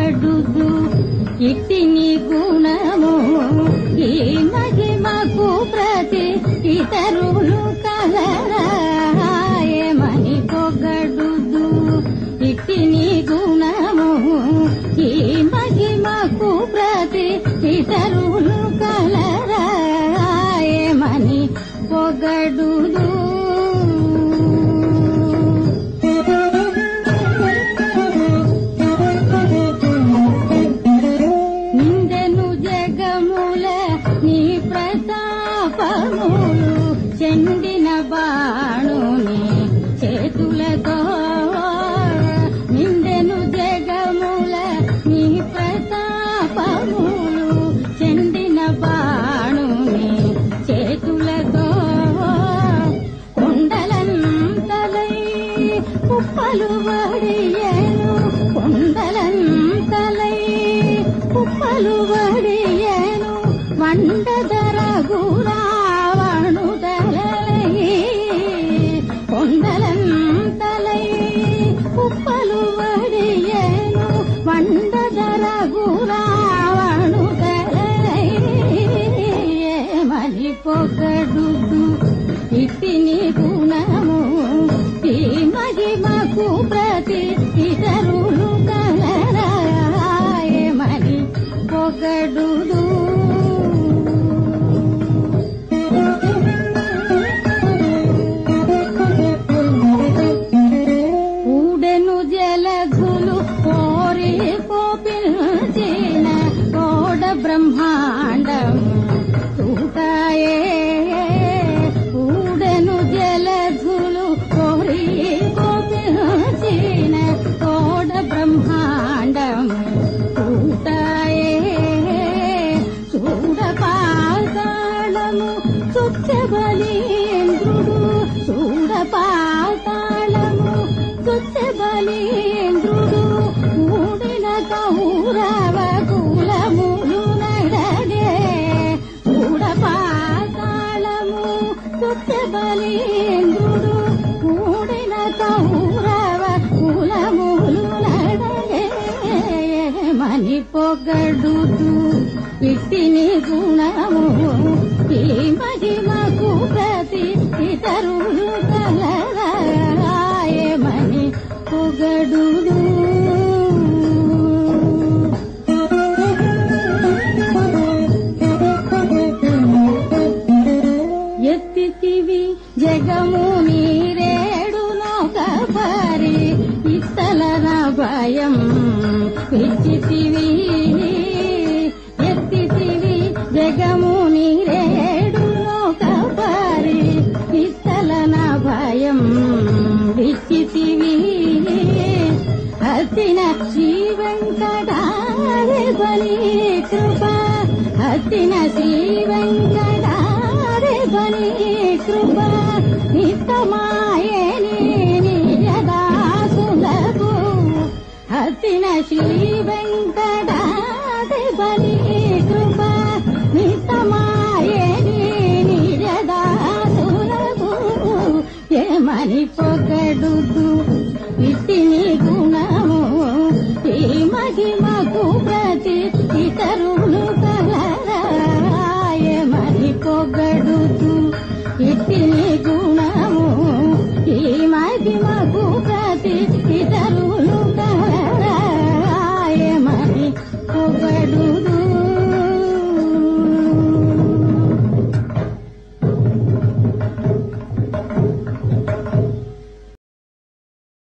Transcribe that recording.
పొగడుదు ఇట్టి నీ గుణము ఈ మహిమకు ప్రతి ఇతరులు కలరాయమని పొగడుదు ఇట్టి నీ గుణము ఈ మహిమకు ప్రతి ఇతరులు కలరాయమని పొగడుదు నిందెను జగముల నీ ప్రతాపములు చెండిన బాణుని చేతులతో నిందెను జగముల నీ ప్రతాపములు చెండిన బాణుని చేతులతో కొండలంతలై కుప్పలు వడియను కొండలంతలై కుప్పలు వడియను వండదర గురావణు తలై కొండలంతలై కుప్పలు వడియను వండదర గురావణు తలై ఏమని పొగడుదు ఇట్టి నీ గుణము ఈ మహిమకు ప్రతి ఇతరులు కలరాయమని పొగడుదు ఊడెను జలధులు కోరి కోపిల్చిన కోడ బ్రహ్మాండం తూటాయే ఊడెను జలధులు కోరి కోపిల్చిన కోడ బ్రహ్మాండం తూటాయే చూడ పాతాళము చుచ్చబలీంద్రుడు చూడ పాతాళము చుచ్చబలీంద్రుడు ఊడిన కౌరవ కులములు నడగే చూడ పాతాళము చుచ్చబలీంద్రుడు ఊడిన కౌరవ కులములు నడగే మని పొగడుతూ ఇట్టిని గుణము ఈ మహిమకు ప్రతి ఇతరులు కలరాయమని పొగడుదు ఎత్తితివి జగము నీరేడు నౌకపరి ఇత్తలన భయం పిచ్చితివి ఎత్తితివి జగము నీరేడు నౌకపరి ఇత్తలన భయం పిచ్చితివి హతిన శ్రీ వెంకటారి బలి కృప హతిన శ్రీ వెంకటారి బలి కృప నితమాయని నిజదాసులకు హతిన శ్రీ వెంకటారి బలి కృప నితమాయని నిజదాసులకు ఏమని పొగడుదు ఇట్టిని గుణము ఈ మహిమకు ప్రతి ఇతరులు కలరాయమని పొగడుతూ ఇట్టిని